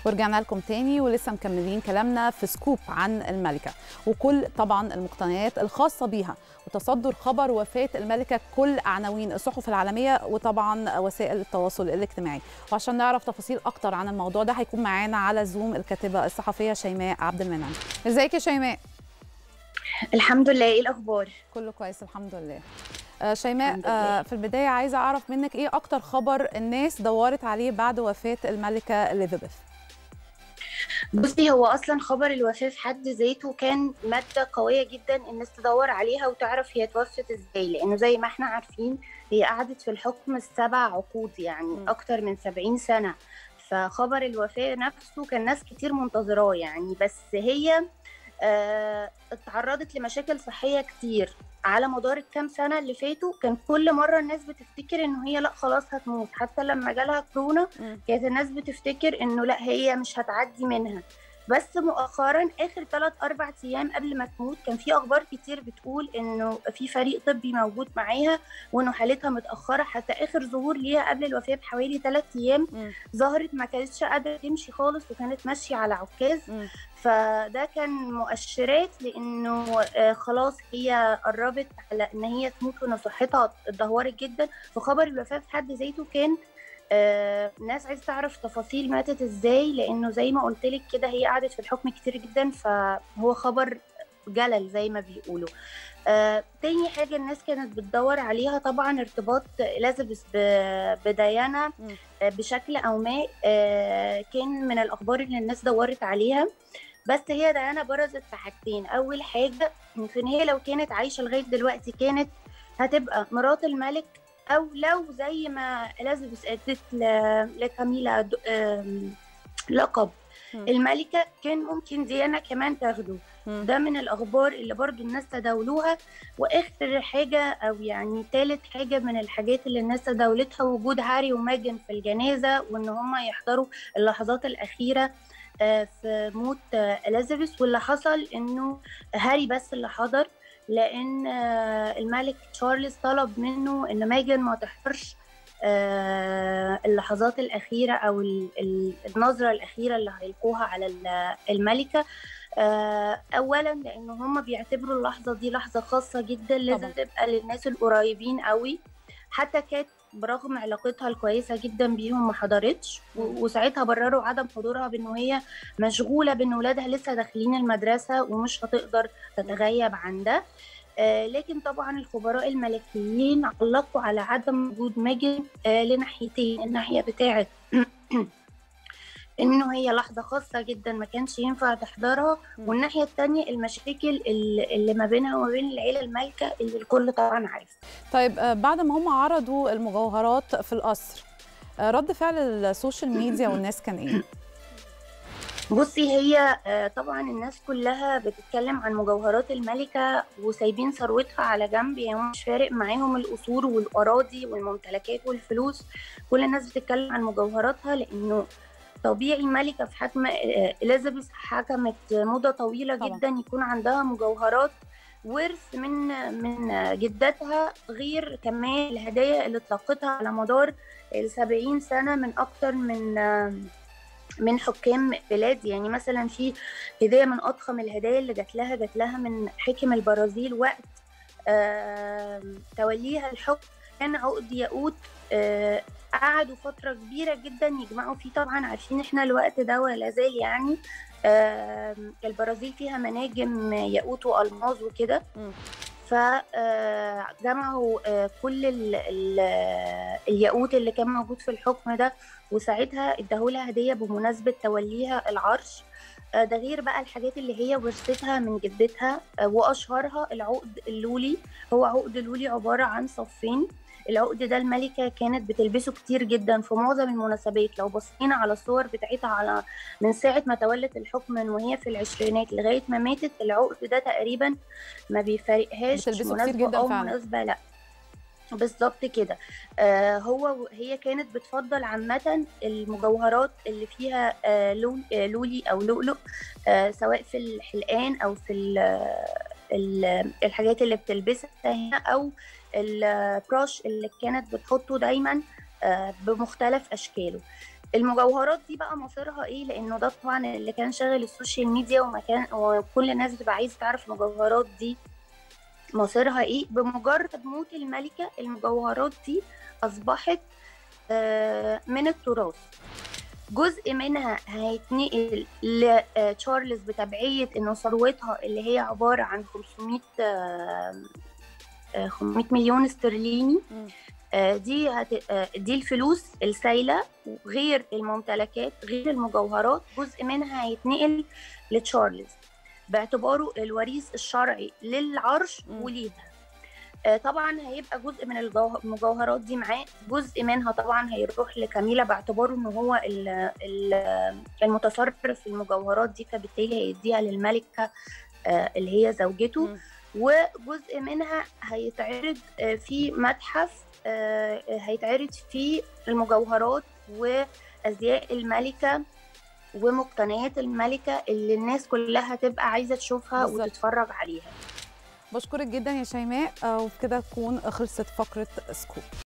ورجعنا لكم تاني ولسه مكملين كلامنا في سكوب عن الملكة وكل طبعا المقتنيات الخاصة بيها وتصدر خبر وفاة الملكة كل عناوين الصحف العالمية وطبعا وسائل التواصل الاجتماعي وعشان نعرف تفاصيل أكتر عن الموضوع ده هيكون معانا على زوم الكاتبة الصحفية شيماء عبد المنعم ازيك يا شيماء الحمد لله ايه الاخبار كله كويس الحمد لله آه شيماء آه في البداية عايزة أعرف منك إيه أكتر خبر الناس دورت عليه بعد وفاة الملكة إليزابيث بصي هو اصلا خبر الوفاه في حد ذاته كان ماده قويه جدا الناس تدور عليها وتعرف هي توفت ازاي لانه زي ما احنا عارفين هي قعدت في الحكم السبع عقود يعني م. اكتر من 70 سنه فخبر الوفاه نفسه كان ناس كتير منتظراه يعني بس هي آه اتعرضت لمشاكل صحيه كتير على مدار الكام سنه اللي فاتوا كان كل مره الناس بتفتكر انه هي لا خلاص هتموت حتى لما جالها كورونا كانت الناس بتفتكر انه لا هي مش هتعدي منها بس مؤخرا اخر ثلاث اربع ايام قبل ما تموت كان في اخبار كتير بتقول انه في فريق طبي موجود معاها وانه حالتها متاخره حتى اخر ظهور ليها قبل الوفاه بحوالي ثلاث ايام ظهرت ما كانتش قادره تمشي خالص وكانت ماشيه على عكاز م. فده كان مؤشرات لانه خلاص هي قربت على ان هي تموت وان صحتها اتدهورت جدا فخبر الوفاه في حد ذاته كان آه ناس عايزه تعرف تفاصيل ماتت ازاي لانه زي ما قلت لك كده هي قعدت في الحكم كتير جدا فهو خبر جلل زي ما بيقولوا آه تاني حاجة الناس كانت بتدور عليها طبعا ارتباط إليزابيث بديانا آه بشكل أو ما آه كان من الأخبار اللي الناس دورت عليها بس هي ديانا برزت في حاجتين أول حاجة إن هي لو كانت عايشة لغاية دلوقتي كانت هتبقى مرات الملك او لو زي ما اليزابيث ادت لكاميلا لقب الملكه كان ممكن ديانا كمان تاخده ده من الاخبار اللي برضو الناس تداولوها واخر حاجه او يعني ثالث حاجه من الحاجات اللي الناس تداولتها وجود هاري وماجن في الجنازه وان هم يحضروا اللحظات الاخيره في موت اليزابيث واللي حصل انه هاري بس اللي حضر لان الملك تشارلز طلب منه ان ماجن ما تحضرش اللحظات الاخيره او النظره الاخيره اللي هيلقوها على الملكه اولا لان هم بيعتبروا اللحظه دي لحظه خاصه جدا لازم تبقى للناس القريبين قوي حتى كانت برغم علاقتها الكويسه جدا بيهم ما حضرتش وساعتها برروا عدم حضورها بانه هي مشغوله بان ولادها لسه داخلين المدرسه ومش هتقدر تتغيب عن ده آه لكن طبعا الخبراء الملكيين علقوا على عدم وجود ماجن آه لناحيتين الناحيه بتاعه انه هي لحظه خاصه جدا ما كانش ينفع تحضرها والناحيه الثانيه المشاكل اللي ما بينها وما بين العيله المالكه اللي الكل طبعا عارف طيب بعد ما هم عرضوا المجوهرات في القصر رد فعل السوشيال ميديا والناس كان ايه بصي هي طبعا الناس كلها بتتكلم عن مجوهرات الملكه وسايبين ثروتها على جنب يعني مش فارق معاهم القصور والاراضي والممتلكات والفلوس كل الناس بتتكلم عن مجوهراتها لانه طبيعي ملكه في حكم اليزابيث حكمت مده طويله طبعا. جدا يكون عندها مجوهرات ورث من من جدتها غير كمان الهدايا اللي اتلقتها على مدار ال 70 سنه من اكتر من من حكام بلاد يعني مثلا في هديه من اضخم الهدايا اللي جات لها جات لها من حاكم البرازيل وقت توليها الحكم كان عقد ياقوت قعدوا فترة كبيرة جدا يجمعوا فيه طبعا عارفين احنا الوقت ده ولا زال يعني البرازيل فيها مناجم ياقوت والماظ وكده فجمعوا كل ال ال الياقوت اللي كان موجود في الحكم ده وساعتها اداهولها هديه بمناسبه توليها العرش ده غير بقى الحاجات اللي هي ورثتها من جدتها واشهرها العقد اللولي هو عقد لولي عباره عن صفين العقد ده الملكه كانت بتلبسه كتير جدا في معظم المناسبات لو بصينا على الصور بتاعتها على من ساعه ما تولت الحكم من وهي في العشرينات لغايه ما ماتت العقد ده تقريبا ما بيفارقهاش بتلبسه كتير جدا او فعلا مناسبه لا بالظبط كده آه هو هي كانت بتفضل عامة المجوهرات اللي فيها آه لول آه لولي أو لؤلؤ آه سواء في الحلقان أو في ال ال الحاجات اللي بتلبسها هنا أو البراش اللي كانت بتحطه دايما آه بمختلف أشكاله المجوهرات دي بقى مصيرها ايه لانه ده طبعا اللي كان شاغل السوشيال ميديا ومكان وكل الناس بتبقى عايزه تعرف المجوهرات دي مصيرها ايه بمجرد موت الملكه المجوهرات دي اصبحت آه، من التراث جزء منها هيتنقل لتشارلز بتبعية إنه ثروتها اللي هي عبارة عن 500 آه، آه، 500 مليون استرليني مم. آه، دي هت... آه، دي الفلوس السايلة غير الممتلكات غير المجوهرات جزء منها هيتنقل لتشارلز باعتباره الوريث الشرعي للعرش مم. وليها آه، طبعا هيبقى جزء من الجوه- المجوهرات دي معاه جزء منها طبعا هيروح لكاميلا باعتباره ان هو ال- ال- المتصرف في المجوهرات دي فبالتالي هيديها للملكه آه، اللي هي زوجته مم. وجزء منها هيتعرض آه، في متحف آه، هيتعرض فيه المجوهرات وازياء الملكه ومقتنيات الملكه اللي الناس كلها تبقى عايزه تشوفها بالظبط. وتتفرج عليها بشكرك جدا يا شيماء آه، وبكده تكون خلصت فقره سكوب